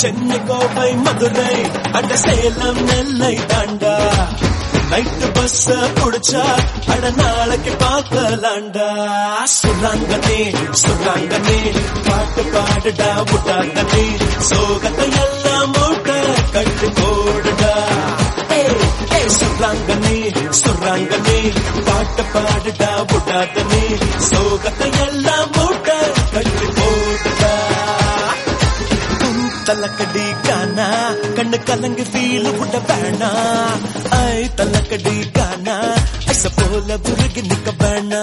சென்னை கோவை மதுரை அட சேலம் நெல்லை தாண்டா night bus புடிச்சா அட நாளைக்கு பார்க்கலாண்டா சுராங்கனே சுராங்கனே பாட்டு பாடுடா விட்டாங்கனே சோகத்தை எல்லாம் மூட்டை கட்டு போடுடா ஏய், ஏய், சுராங்கனே சுராங்கனே பாட்டு பாடுடா விட்டாங்கனே சோகத்தை எல்லாம் மூட்டை கட்டு போடுடா தலக்கடி கானா கண்ணு கலங்கு ஃபீல் விட வேணா ஐ தலக்கடி கானா ஐச போல புருகி நிக்க வேணா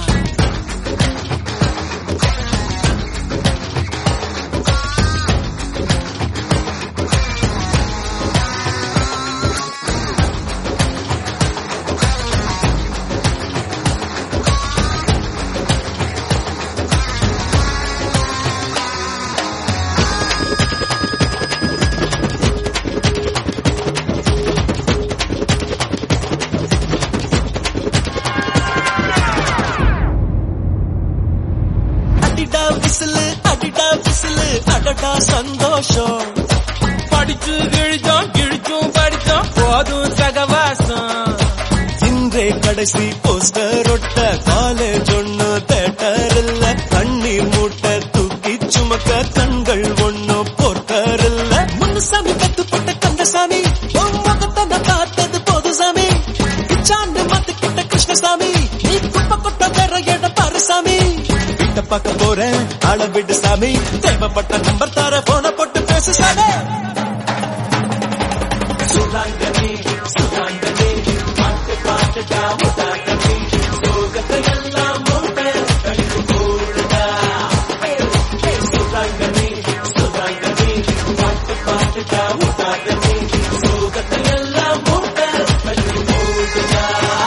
அடிடா விசிலு அடிடா விசிலு அடடா சந்தோஷம் படிச்சு கிழிச்சோம் கிழிச்சும் படிச்சோம் போதும் சகவாசம் இன்றே கடைசி போஸ்டர் ஒட்ட காலேஜ் ஒண்ணு தேட்டர் இல்ல கண்ணீர் மூட்டை தூக்கி சுமக்க கண்கள் ஒண்ணு போர்ட்டர் இல்ல முன்னுசாமி கத்துப்பட்ட கந்தசாமி உன் முகத்தை நான் பார்த்தது போது சாமி இச்சாண்டு மாத்துக்கிட்ட கிருஷ்ணசாமி நீ குப்பை கொட்ட வேற இடம் பாரு சாமி கிட்ட பார்க்க போறேன் ஆள விடு சாமி தேவைப்பட்ட நம்பர் தர போன போட்டு பேசு சாமி சுராங்கனே சுராங்கனே பாட்டு பாட்டுடா முட்டாங்கனே சோகத்தை எல்லாம் மூட்டை கழித்து போடுடா சுராங்கனே சுராங்கனே பாட்டு பாட்டுடா முட்டாங்கனே சோகத்தை எல்லாம் மூட்டை கழித்து போடுடா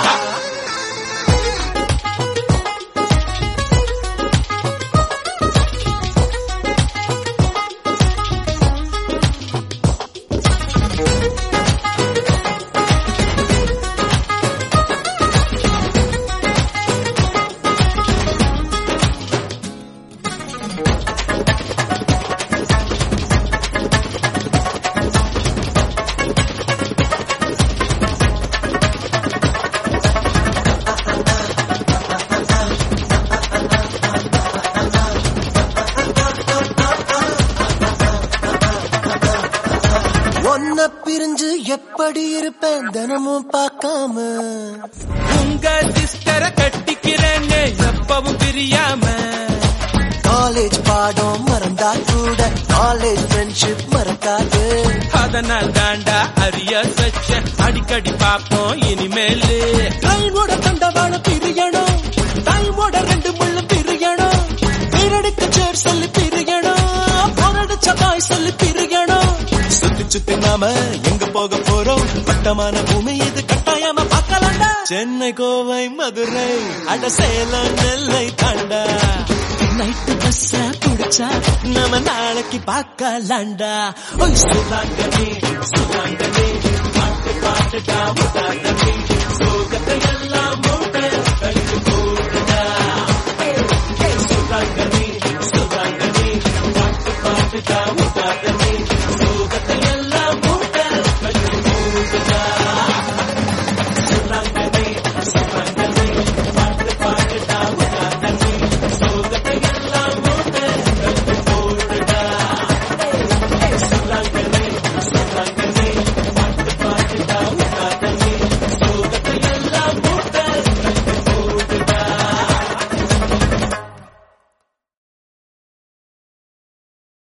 ஒன்ன பிரிஞ்சு எப்படி இருப்பேன் தினமும் பார்க்காம உங்க சிஸ்டரை கட்டிக்கிறேன்னு எப்பவும் பிரியாம காலேஜ் பாடம் மறந்தா கூட காலேஜ் ஃப்ரெண்ட்ஷிப் மறக்காது அதனால் தாண்டா அரிய சச்ச அடிக்கடி பாப்போம் இனிமேலு ட்ரெயினோட தண்டவாள பிரியணும் டைமோட ரெண்டு முள்ளு பிரியணும் வீரடிக்கு சேர் சொல்லி பிரியணும் போரடிச்ச தாய் சொல்லி பிரியணும் சுத்தி சுத்தி நாம எங்க போக போறோம் வட்டமான பூமி இது கட்டாயமா பார்க்கலாம்டா சென்னை கோவை மதுரை அட சேலம் நெல்லை தாண்டா நைட்டு பஸ் பிடிச்சா நம்ம நாளைக்கு பார்க்கலாண்டா ஓய் சுதாங்கனே சுதாங்கனே பாட்டு பாட்டுடா முதாங்கனே சோகத்தை எல்லாம்